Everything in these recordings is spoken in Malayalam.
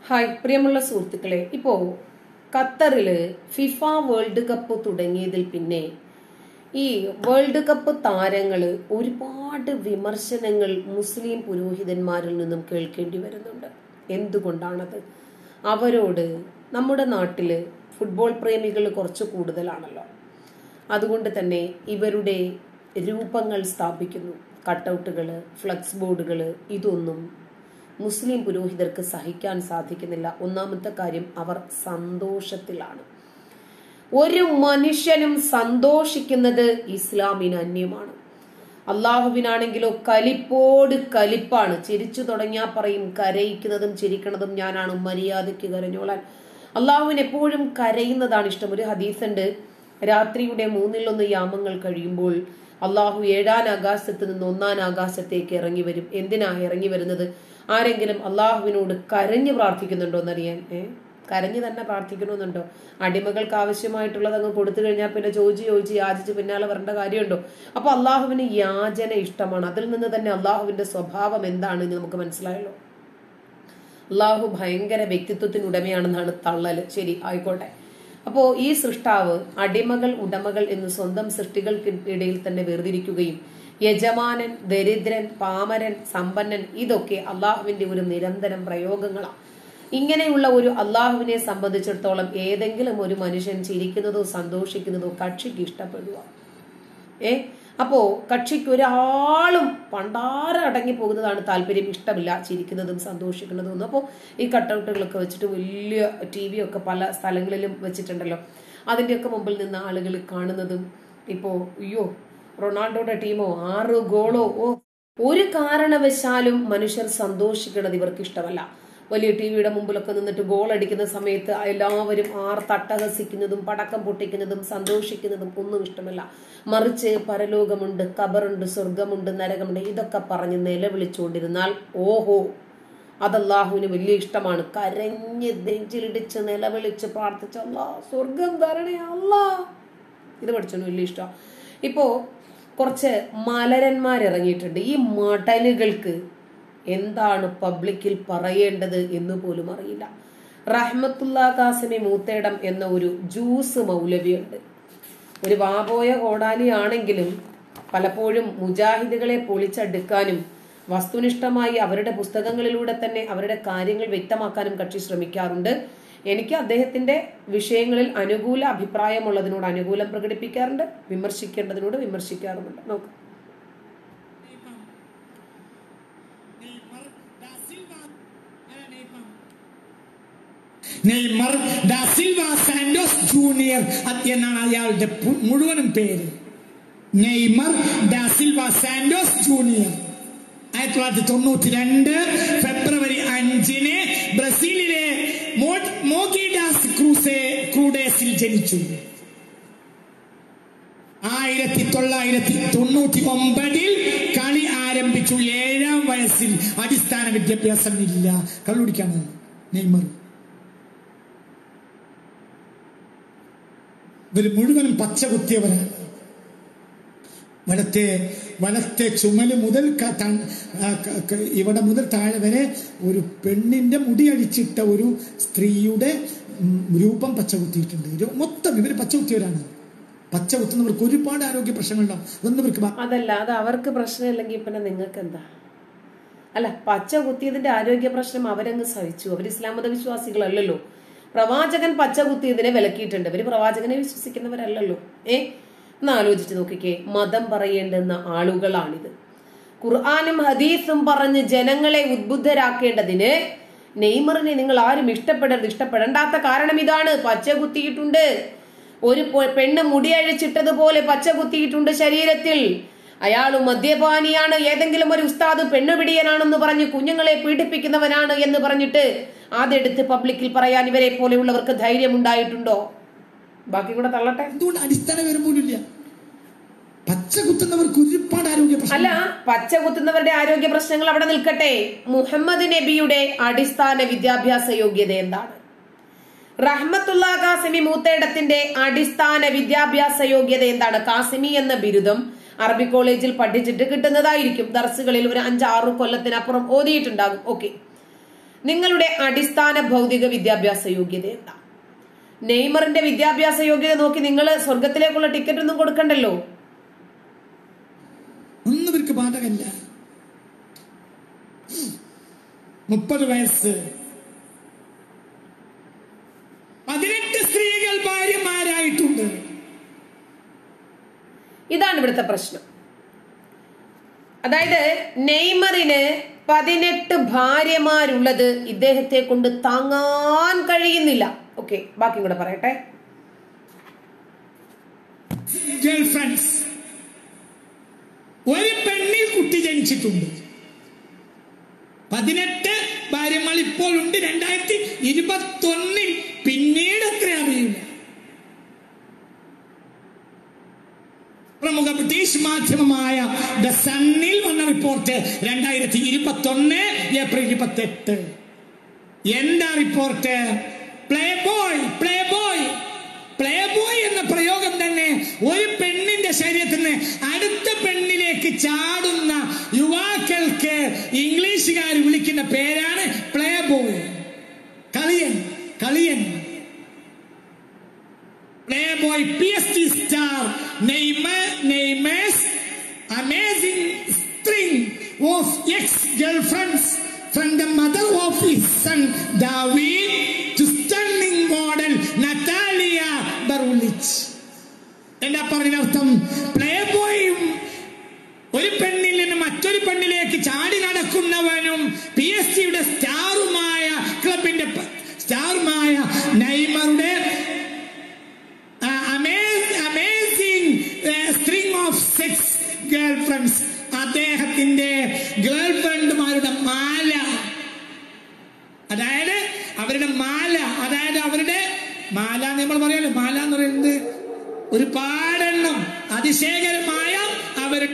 ഹായ് പ്രിയമുള്ള സുഹൃത്തുക്കളെ ഇപ്പോ ഖത്തറില് ഫിഫ വേൾഡ് കപ്പ് തുടങ്ങിയതിൽ പിന്നെ ഈ വേൾഡ് കപ്പ് താരങ്ങള് ഒരുപാട് വിമർശനങ്ങൾ മുസ്ലിം പുരോഹിതന്മാരിൽ നിന്നും കേൾക്കേണ്ടി വരുന്നുണ്ട് എന്തുകൊണ്ടാണത് അവരോട് നമ്മുടെ നാട്ടില് ഫുട്ബോൾ പ്രേമികൾ കുറച്ച് കൂടുതലാണല്ലോ അതുകൊണ്ട് തന്നെ ഇവരുടെ രൂപങ്ങൾ സ്ഥാപിക്കുന്നു കട്ടൗട്ടുകൾ ഫ്ലക്സ് ബോർഡുകൾ ഇതൊന്നും മുസ്ലിം പുരോഹിതർക്ക് സഹിക്കാൻ സാധിക്കുന്നില്ല ഒന്നാമത്തെ കാര്യം അവർ സന്തോഷത്തിലാണ് ഒരു മനുഷ്യനും സന്തോഷിക്കുന്നത് ഇസ്ലാമിന് അന്യമാണ് അള്ളാഹുവിനാണെങ്കിലോ കലിപ്പോട് കലിപ്പാണ് ചിരിച്ചു തുടങ്ങിയാൽ പറയും കരയിക്കുന്നതും ചിരിക്കുന്നതും ഞാനാണ് മര്യാദയ്ക്ക് കരഞ്ഞോളാൻ അള്ളാഹുവിന് എപ്പോഴും കരയുന്നതാണ് ഇഷ്ടം ഒരു ഹദീസുണ്ട് രാത്രിയുടെ മൂന്നിലൊന്ന് യാമങ്ങൾ കഴിയുമ്പോൾ അള്ളാഹു ഏഴാൻ ആകാശത്ത് നിന്ന് ഒന്നാം ആകാശത്തേക്ക് ഇറങ്ങി വരും എന്തിനാ ഇറങ്ങി വരുന്നത് ആരെങ്കിലും അള്ളാഹുവിനോട് കരഞ്ഞു പ്രാർത്ഥിക്കുന്നുണ്ടോ എന്നറിയാൻ ഏ കരഞ്ഞു തന്നെ പ്രാർത്ഥിക്കണമെന്നുണ്ടോ അടിമകൾക്ക് ആവശ്യമായിട്ടുള്ളത് അങ്ങ് കൊടുത്തു കഴിഞ്ഞാൽ പിന്നെ ചോദിച്ച് ചോദിച്ച് യാചിച്ച് പിന്നാലെ വരേണ്ട കാര്യമുണ്ടോ അപ്പൊ അള്ളാഹുവിന് യാചന ഇഷ്ടമാണ് അതിൽ നിന്ന് തന്നെ അള്ളാഹുവിന്റെ സ്വഭാവം എന്താണെന്ന് നമുക്ക് മനസ്സിലായല്ലോ അള്ളാഹു ഭയങ്കര വ്യക്തിത്വത്തിന് ഉടമയാണെന്നാണ് തള്ളല് ശരി ആയിക്കോട്ടെ അപ്പോ ഈ സൃഷ്ടാവ് അടിമകൾ ഉടമകൾ എന്ന് സ്വന്തം സൃഷ്ടികൾക്കിടയിൽ തന്നെ വേർതിരിക്കുകയും യജമാനൻ ദരിദ്രൻ പാമരൻ സമ്പന്നൻ ഇതൊക്കെ അള്ളാഹുവിന്റെ ഒരു നിരന്തരം പ്രയോഗങ്ങളാണ് ഇങ്ങനെയുള്ള ഒരു അള്ളാഹുവിനെ സംബന്ധിച്ചിടത്തോളം ഏതെങ്കിലും ഒരു മനുഷ്യൻ ചിരിക്കുന്നതോ സന്തോഷിക്കുന്നതോ കക്ഷിക്ക് ഇഷ്ടപ്പെടുക ഏ അപ്പോ കക്ഷിക്ക് ഒരാളും പണ്ടാരം അടങ്ങി പോകുന്നതാണ് താല്പര്യം ഇഷ്ടമില്ല ചിരിക്കുന്നതും സന്തോഷിക്കുന്നതും ഒന്നും അപ്പോൾ ഈ കട്ടൗട്ടുകളൊക്കെ വെച്ചിട്ട് വലിയ ടി വി ഒക്കെ പല സ്ഥലങ്ങളിലും വെച്ചിട്ടുണ്ടല്ലോ അതിൻ്റെയൊക്കെ മുമ്പിൽ നിന്ന് ആളുകൾ കാണുന്നതും ഇപ്പോ അയ്യോ റൊണാൾഡോയുടെ ടീമോ ആറ് ഗോളോ ഓ ഒരു കാരണവശാലും മനുഷ്യർ സന്തോഷിക്കുന്നത് ഇവർക്ക് ഇഷ്ടമല്ല വലിയ ടി വിയുടെ മുമ്പിലൊക്കെ നിന്നിട്ട് ഗോൾ അടിക്കുന്ന സമയത്ത് എല്ലാവരും ആർ തട്ടഹസിക്കുന്നതും പടക്കം പൊട്ടിക്കുന്നതും സന്തോഷിക്കുന്നതും ഒന്നും ഇഷ്ടമല്ല മറിച്ച് പരലോകമുണ്ട് കബറുണ്ട് സ്വർഗമുണ്ട് നരകമുണ്ട് ഇതൊക്കെ പറഞ്ഞ് നിലവിളിച്ചുകൊണ്ടിരുന്നാൽ ഓഹോ അതല്ലാഹുവിന് വലിയ ഇഷ്ടമാണ് കരഞ്ഞ് നെഞ്ചിലിടിച്ച് നിലവിളിച്ച് പ്രാർത്ഥിച്ച് അല്ലാ സ്വർഗം തരണേ അല്ലാ ഇത് പഠിച്ചോണ്ട് വലിയ ഇഷ്ടമാണ് ഇപ്പോ കുറച്ച് മലരന്മാരിറങ്ങിയിട്ടുണ്ട് ഈ മടലുകൾക്ക് എന്താണ് പബ്ലിക്കിൽ പറയേണ്ടത് എന്ന് പോലും അറിയില്ല റഹ്മത്തുള്ള കാസിമി മൂത്തേടം എന്ന ഒരു ജ്യൂസ് മൗലവിയുണ്ട് ഒരു വാപോയ കോടാലി ആണെങ്കിലും പലപ്പോഴും മുജാഹിദുകളെ പൊളിച്ചടുക്കാനും വസ്തുനിഷ്ഠമായി അവരുടെ പുസ്തകങ്ങളിലൂടെ തന്നെ അവരുടെ കാര്യങ്ങൾ വ്യക്തമാക്കാനും കക്ഷി ശ്രമിക്കാറുണ്ട് എനിക്ക് അദ്ദേഹത്തിന്റെ വിഷയങ്ങളിൽ അനുകൂല അഭിപ്രായമുള്ളതിനോട് അനുകൂലം പ്രകടിപ്പിക്കാറുണ്ട് വിമർശിക്കേണ്ടതിനോട് വിമർശിക്കാറുമുണ്ട് നോക്കാം Neymar da Silva Santos junior എന്നാണ് അയാളുടെ പു- മുഴുവനും പേര് Neymar da Silva Santos junior ആയിരത്തി തൊള്ളായിരത്തി തൊണ്ണൂറ്റി രണ്ട് ഫെബ്രുവരി അഞ്ചിന് ബ്രസീലിലെ മോ- മോഗിഡാസ് ക്രൂസെ ക്രൂഡേസിൽ ജനിച്ചു ആയിരത്തി തൊള്ളായിരത്തി തൊണ്ണൂറ്റി ഒമ്പതിൽ കളി ആരംഭിച്ചു ഏഴാം വയസ്സിൽ അടിസ്ഥാന വിദ്യാഭ്യാസം ഇല്ല കള്ളുടിക്കാണ് നെയ്മർ ഇവർ മുഴുവനും പച്ച കുത്തിയവരാണ് വലത്തെ വലത്തെ ചുമല് മുതൽ ക- ത- ആ, ക- ക- ഇവിടെ മുതൽ താഴെ വരെ ഒരു പെണ്ണിന്റെ മുടി അടിച്ചിട്ട ഒരു സ്ത്രീയുടെ ഉം, രൂപം പച്ച കുത്തിയിട്ടുണ്ട് ഇത് മൊത്തം ഇവർ പച്ച കുത്തിയവരാണ് പച്ച കുത്തുന്നവർക്ക് ഒരുപാട് ആരോഗ്യ പ്രശ്നങ്ങളുണ്ടാവും ഇതൊന്നും ഇവർക്ക് ബാ- അതല്ല അത് അവർക്ക് പ്രശ്നമില്ലെങ്കിൽ പിന്നെ നിങ്ങൾക്ക് എന്താ അല്ല പച്ച കുത്തിയതിന്റെ ആരോഗ്യ പ്രശ്നം അവരങ്ങ് സഹിച്ചു അവർ ഇസ്ലാം മത വിശ്വാസികളല്ലല്ലോ പ്രവാചകൻ പച്ച കുത്തിയതിനെ വിലക്കിയിട്ടുണ്ട് ഇവര് പ്രവാചകനെ വിശ്വസിക്കുന്നവരല്ലല്ലോ ഏ ഒന്ന് ആലോചിച്ച് നോക്കിക്കേ മതം പറയേണ്ടുന്ന ആളുകളാണിത് ഖുർആാനും ഹദീസും പറഞ്ഞ് ജനങ്ങളെ ഉദ്ബുദ്ധരാക്കേണ്ടതിന് നെയ്മറിനെ നിങ്ങൾ ആരും ഇഷ്ടപ്പെടരുത് ഇഷ്ടപ്പെടണ്ടാത്ത കാരണം ഇതാണ് പച്ച കുത്തിയിട്ടുണ്ട് ഒരു പൊ- പെണ്ണ് മുടിയഴിച്ചിട്ടതുപോലെ പച്ച കുത്തിയിട്ടുണ്ട് ശരീരത്തിൽ അയാൾ മദ്യപാനിയാണ് ഏതെങ്കിലും ഒരു ഉസ്താദ് പെണ്ണുപിടിയനാണെന്ന് പറഞ്ഞ് കുഞ്ഞുങ്ങളെ പീഡിപ്പിക്കുന്നവനാണ് എന്ന് പറഞ്ഞിട്ട് അതെടുത്ത് പബ്ലിക്കിൽ പറയാൻ ഇവരെ പോലെയുള്ളവർക്ക് ധൈര്യം ഉണ്ടായിട്ടുണ്ടോ ബാക്കി കൂടെ തള്ളട്ടെ എന്തുകൊണ്ട് അടിസ്ഥാന വിവരം പോലും ഇല്ല പച്ച കുത്തുന്നവർക്ക് ഒരുപാട് ആരോഗ്യ പ്രശ്നം അല്ല പച്ച കുത്തുന്നവരുടെ ആരോഗ്യ പ്രശ്നങ്ങൾ അവിടെ നിൽക്കട്ടെ മുഹമ്മദ് നബിയുടെ അടിസ്ഥാന വിദ്യാഭ്യാസ യോഗ്യത എന്താണ് റഹ്മത്തുള്ള കാസിമി മൂത്തേടത്തിന്റെ അടിസ്ഥാന വിദ്യാഭ്യാസ യോഗ്യത എന്താണ് കാസിമി എന്ന ബിരുദം അറബി കോളേജിൽ പഠിച്ചിട്ട് കിട്ടുന്നതായിരിക്കും ദർസുകളിൽ ഒരു അഞ്ചാറു കൊല്ലത്തിനപ്പുറം ഓതിയിട്ടുണ്ടാകും ഓക്കെ നിങ്ങളുടെ അടിസ്ഥാന ഭൗതിക വിദ്യാഭ്യാസ യോഗ്യത എന്താ നെയ്മറിന്റെ വിദ്യാഭ്യാസ യോഗ്യത നോക്കി നിങ്ങൾ സ്വർഗത്തിലേക്കുള്ള ടിക്കറ്റ് ഒന്നും കൊടുക്കണ്ടല്ലോ ഒന്നും ഇവർക്ക് ബാധകല്ല മുപ്പത് വയസ്സ് പതിനെട്ട് സ്ത്രീകൾ ഭാര്യമാരായിട്ടുണ്ട് ഇതാണ് ഇവിടുത്തെ പ്രശ്നം അതായത് നെയ്മറിന് പതിനെട്ട് ഭാര്യമാരുള്ളത് ഇദ്ദേഹത്തെ കൊണ്ട് താങ്ങാൻ കഴിയുന്നില്ല ഓക്കെ ബാക്കി കൂടെ പറയട്ടെ ഗേൾ ഫ്രണ്ട്സ് ഒരു പെണ്ണിൽ കുട്ടി ജനിച്ചിട്ടുണ്ട് പതിനെട്ട് ഭാര്യമാർ ഇപ്പോൾ ഉണ്ട് രണ്ടായിരത്തി ഇരുപത്തി ഒന്നിൽ പിന്നീട് എത്ര അറിയില്ല പ്രമുഖ ബ്രിട്ടീഷ് മാധ്യമമായ ദ സണ്ണിൽ വന്ന റിപ്പോർട്ട് രണ്ടായിരത്തി ഇരുപത്തി ഒന്ന് ഏപ്രിൽ ഇരുപത്തി എട്ട് എന്താ report playboy playboy playboy എന്ന പ്രയോഗം തന്നെ ഒരു പെണ്ണിന്റെ ശരീരത്തിൽ നിന്ന് അടുത്ത പെണ്ണിലേക്ക് ചാടുന്ന യുവാക്കൾക്ക് ഇംഗ്ലീഷുകാർ വിളിക്കുന്ന പേരാണ് പ്ലേ ബോയ് കളിയൻ കളിയൻ Playboy PSG star Neymar Neymar's amazing string of ex-girlfriends from the mother of his son David to stunning model Natalia Barulich. എന്താ പറഞ്ഞതിനർത്ഥം പ്ലേ ബോയും ഒരു പെണ്ണിൽ നിന്ന് മറ്റൊരു പെണ്ണിലേക്ക് ചാടി നടക്കുന്നവനും പി എസ് ജിയുടെ സ്റ്റാറുമായ ക്ലബിന്റെ പ- സ്റ്റാറുമായ നൈമറുടെ amazing string of sex girlfriends അദ്ദേഹത്തിന്റെ ഗേൾ ഫ്രണ്ട്മാരുടെ മാല അതായത് അവരുടെ മാല അതായത് അവരുടെ മാല എന്ന് നമ്മൾ പറയാലോ മാല എന്ന് പറയുന്നത് ഒരു പാടെണ്ണം അതിശയകരമായ അവരുടെ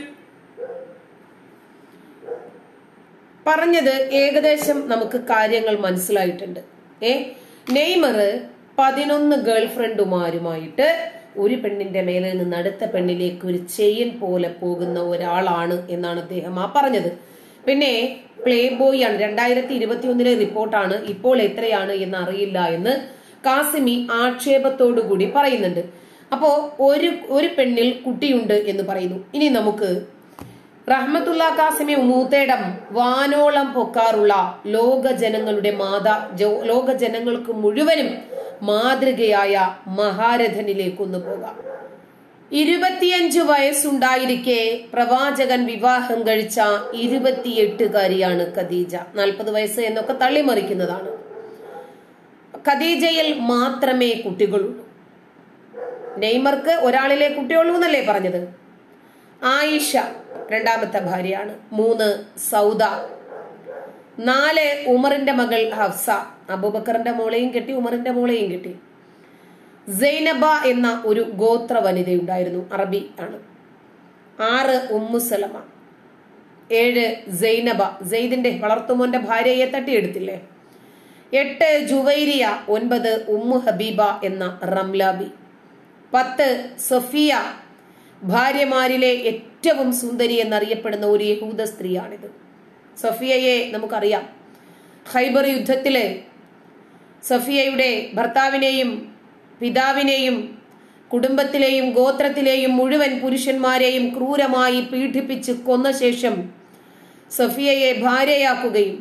പറഞ്ഞത് ഏകദേശം നമുക്ക് കാര്യങ്ങൾ മനസ്സിലായിട്ടുണ്ട് ഏ നെയ്മർ പതിനൊന്ന് ഗേൾ ഫ്രണ്ടുമാരുമായിട്ട് ഒരു പെണ്ണിന്റെ മേലെ നിന്ന് അടുത്ത പെണ്ണിലേക്ക് ഒരു ചെയിൻ പോലെ പോകുന്ന ഒരാളാണ് എന്നാണ് അദ്ദേഹം ആ പറഞ്ഞത് പിന്നെ പ്ലേ ബോയ് ആണ് രണ്ടായിരത്തി ഇരുപത്തി ഒന്നിലെ റിപ്പോർട്ടാണ് ഇപ്പോൾ എത്രയാണ് എന്ന് അറിയില്ല എന്ന് കാസിമി ആക്ഷേപത്തോടു കൂടി പറയുന്നുണ്ട് അപ്പോ ഒരു ഒരു പെണ്ണിൽ കുട്ടിയുണ്ട് എന്ന് പറയുന്നു ഇനി നമുക്ക് റഹ്മത്തുള്ള കാസിമി മൂത്തേടം വാനോളം പൊക്കാറുള്ള ലോക ജനങ്ങളുടെ മാതാ ജോ- ലോക ജനങ്ങൾക്ക് മുഴുവനും മാതൃകയായ മഹാരഥനിലേക്കൊന്നു പോകാം ഇരുപത്തിയഞ്ചു വയസ്സുണ്ടായിരിക്കെ പ്രവാചകൻ വിവാഹം കഴിച്ച ഇരുപത്തിയെട്ടുകാരിയാണ് ഖദീജ നാൽപ്പത് വയസ്സ് എന്നൊക്കെ തള്ളിമറിക്കുന്നതാണ് ഖദീജയിൽ മാത്രമേ കുട്ടികളുള്ളൂ നെയ്മർക്ക് ഒരാളിലെ കുട്ടിയുള്ളൂ എന്നല്ലേ പറഞ്ഞത് ആയിഷ രണ്ടാമത്തെ ഭാര്യയാണ് മൂന്ന് സൗദ നാല് ഉമറിന്റെ മകൾ ഹഫ്സ അബൂബക്കറിന്റെ മോളെയും കെട്ടി ഉമറിന്റെ മോളെയും കെട്ടി സൈനബ എന്ന ഒരു ഗോത്ര വനിതയുണ്ടായിരുന്നു അറബി ആണ് ആറ് ഉമ്മു സലമ ഏഴ് സൈനബ സെയ്ദിന്റെ വളർത്തുമോന്റെ ഭാര്യയെ തട്ടിയെടുത്തില്ലേ എട്ട് ജുവൈരിയ ഒൻപത് ഉമ്മു ഹബീബ എന്ന റംലാബി പത്ത് സഫിയ ഭാര്യമാരിലെ ഏറ്റവും സുന്ദരി എന്നറിയപ്പെടുന്ന ഒരു യഹൂദ സ്ത്രീയാണിത് സഫിയയെ നമുക്കറിയാം ഖൈബർ യുദ്ധത്തില് സഫിയയുടെ ഭർത്താവിനെയും പിതാവിനെയും കുടുംബത്തിലെയും ഗോത്രത്തിലെയും മുഴുവൻ പുരുഷന്മാരെയും ക്രൂരമായി പീഡിപ്പിച്ച് കൊന്ന ശേഷം സഫിയയെ ഭാര്യയാക്കുകയും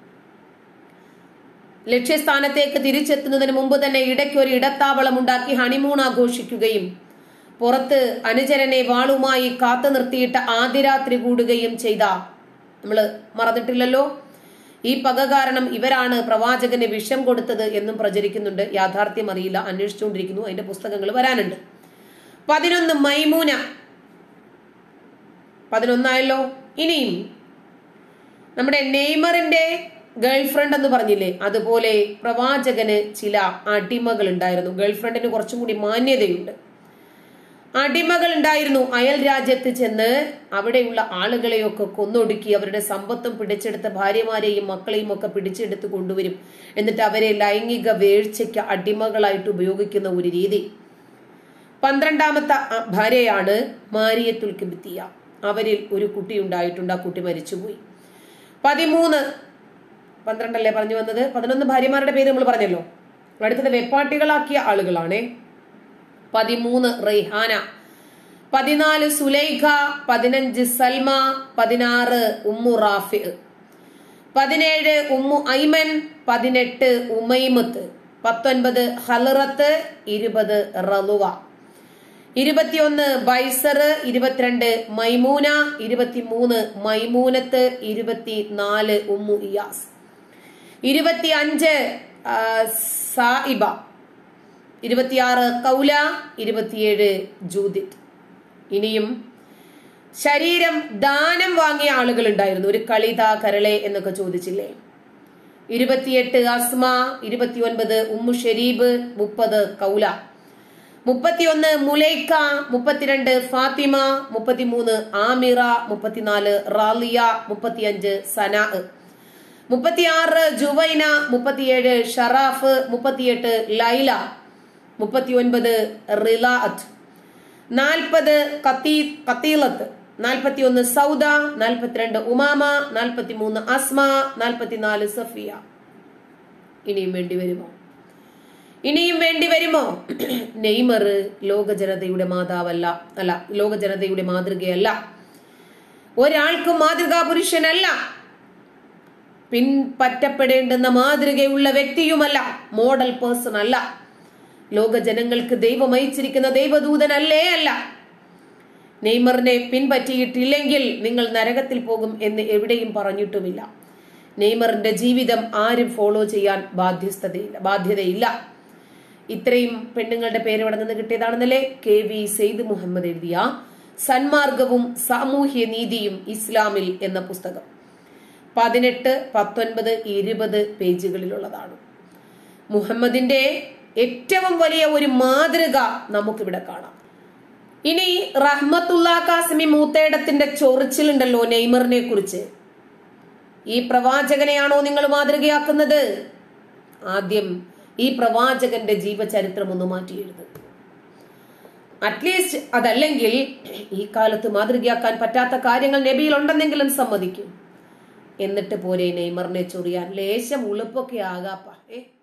ലക്ഷ്യസ്ഥാനത്തേക്ക് തിരിച്ചെത്തുന്നതിന് മുമ്പ് തന്നെ ഇടയ്ക്ക് ഒരു ഇടത്താവളം ഉണ്ടാക്കി ഹണിമൂൺ ആഘോഷിക്കുകയും പുറത്ത് അനുചരനെ വാളുമായി കാത്തു നിർത്തിയിട്ട് ആദ്യരാത്രി കൂടുകയും ചെയ്ത നമ്മള് മറന്നിട്ടില്ലല്ലോ ഈ പക കാരണം ഇവരാണ് പ്രവാചകന് വിഷം കൊടുത്തത് എന്നും പ്രചരിക്കുന്നുണ്ട് യാഥാർത്ഥ്യം അറിയില്ല അന്വേഷിച്ചുകൊണ്ടിരിക്കുന്നു അതിന്റെ പുസ്തകങ്ങൾ വരാനുണ്ട് പതിനൊന്ന് മൈമൂന പതിനൊന്നായല്ലോ ഇനിയും നമ്മുടെ നെയ്മറിന്റെ ഗേൾഫ്രണ്ട് എന്ന് പറഞ്ഞില്ലേ അതുപോലെ പ്രവാചകന് ചില അടിമകൾ ഉണ്ടായിരുന്നു ഗേൾഫ്രണ്ടിന് കുറച്ചും കൂടി മാന്യതയുണ്ട് അടിമകൾ ഉണ്ടായിരുന്നു അയൽ രാജ്യത്ത് ചെന്ന് അവിടെയുള്ള ആളുകളെയൊക്കെ കൊന്നൊടുക്കി അവരുടെ സമ്പത്തും പിടിച്ചെടുത്ത ഭാര്യമാരെയും മക്കളെയും ഒക്കെ പിടിച്ചെടുത്ത് കൊണ്ടുവരും എന്നിട്ട് അവരെ ലൈംഗിക വീഴ്ചയ്ക്ക് അടിമകളായിട്ട് ഉപയോഗിക്കുന്ന ഒരു രീതി പന്ത്രണ്ടാമത്തെ അ- ഭാര്യയാണ് മാരിയത്തുൽ കിബിത്തിയ അവരിൽ ഒരു കുട്ടി ഉണ്ടായിട്ടുണ്ട് ആ കുട്ടി മരിച്ചുപോയി പതിമൂന്ന് പന്ത്രണ്ടല്ലേ പറഞ്ഞു വന്നത് പതിനൊന്ന് ഭാര്യമാരുടെ പേര് നമ്മൾ പറഞ്ഞല്ലോ അടുത്തത് വെപ്പാട്ടികളാക്കിയ ആളുകളാണേ പതിമൂന്ന് റെയ്ഹാന പതിനാല് സുലൈഖ പതിനഞ്ച് സൽമ പതിനാറ് ഉമ്മു റാഫി പതിനേഴ് ഉമ്മു ഐമൻ പതിനെട്ട് ഉമൈമത്ത് പത്തൊൻപത് ഹലറത്ത് ഇരുപത് റലുവ ഇരുപത്തിയൊന്ന് ബൈസർ ഇരുപത്തിരണ്ട് മൈമൂന ഇരുപത്തിമൂന്ന് മൈമൂനത്ത് ഇരുപത്തിനാല് ഉമ്മു ഇയാസ് ഇരുപത്തി അഞ്ച് സായിബ ഇരുപത്തിയാറ് കൗല ഇരുപത്തിയേഴ് ജൂദിറ്റ് ഇനിയും ശരീരം ദാനം വാങ്ങിയ ആളുകൾ ഉണ്ടായിരുന്നു ഒരു കളിത കരളെ എന്നൊക്കെ ചോദിച്ചില്ലേ ഇരുപത്തിയെട്ട് അസ്മ ഇരുപത്തിയൊൻപത് ഉമ്മു ഷരീബ് മുപ്പത് കൗല മുപ്പത്തിയൊന്ന് മുലൈക്ക മുപ്പത്തിരണ്ട് ഫാത്തിമ മുപ്പത്തിമൂന്ന് ആമിറ മുപ്പത്തിനാല് റാലിയ മുപ്പത്തിയഞ്ച് സനാ മുപ്പത്തിയാറ് ജുവൈന മുപ്പത്തിയേഴ് ഷറാഫ് മുപ്പത്തിയെട്ട് ലൈല മുപ്പത്തിയൊൻപത് റിലാഅത്ത് നാൽപ്പത് കത്തീ കത്തീലത്ത് നാൽപ്പത്തിയൊന്ന് സൗദ നാൽപ്പത്തിരണ്ട് ഉമാമ നാൽപ്പത്തിമൂന്ന് അസ്മ നാൽപ്പത്തിനാല് സഫിയ ഇനിയും വേണ്ടി വരുമോ ഇനിയും വേണ്ടി വരുമോ നെയ്മർ ലോക ജനതയുടെ മാതാവല്ല അല്ല ലോക ജനതയുടെ മാതൃകയല്ല ഒരാൾക്കും മാതൃകാ പുരുഷനല്ല പിൻപറ്റപ്പെടേണ്ടുന്ന മാതൃകയുള്ള വ്യക്തിയുമല്ല മോഡൽ പേഴ്സൺ അല്ല ലോക ജനങ്ങൾക്ക് ദൈവം അയച്ചിരിക്കുന്ന ദൈവദൂതനല്ലേ അല്ല നെയ്മറിനെ പിൻപറ്റിയിട്ടില്ലെങ്കിൽ നിങ്ങൾ നരകത്തിൽ പോകും എന്ന് എവിടെയും പറഞ്ഞിട്ടുമില്ല നെയ്മറിന്റെ ജീവിതം ആരും ഫോളോ ചെയ്യാൻ ബാധ്യസ്ഥതയില്ല ബാധ്യതയില്ല ഇത്രയും പെണ്ണുങ്ങളുടെ പേര് ഇവിടെ നിന്ന് കിട്ടിയതാണെന്നല്ലേ കെ വി സെയ്ദ് മുഹമ്മദ് എഴുതിയ സന്മാർഗവും സാമൂഹ്യ നീതിയും ഇസ്ലാമിൽ എന്ന പുസ്തകം പതിനെട്ട് പത്തൊൻപത് ഇരുപത് പേജുകളിലുള്ളതാണ് മുഹമ്മദിന്റെ ഏറ്റവും വലിയ ഒരു മാതൃക നമുക്കിവിടെ കാണാം ഇനി റഹ്മത്തുള്ള കാസിമി മൂത്തേടത്തിന്റെ ചൊറിച്ചിലുണ്ടല്ലോ നെയ്മറിനെ കുറിച്ച് ഈ പ്രവാചകനെയാണോ നിങ്ങൾ മാതൃകയാക്കുന്നത് ആദ്യം ഈ പ്രവാചകന്റെ ജീവചരിത്രം ഒന്ന് മാറ്റി എഴുതും അറ്റ്ലീസ്റ്റ് അതല്ലെങ്കിൽ ഈ കാലത്ത് മാതൃകയാക്കാൻ പറ്റാത്ത കാര്യങ്ങൾ നബിയിൽ ഉണ്ടെന്നെങ്കിലും സമ്മതിക്കും എന്നിട്ട് പോരെ നെയ്മറിനെ ചൊറിയാൻ ലേശം ഉളുപ്പൊക്കെ ആകാപ്പ ഏ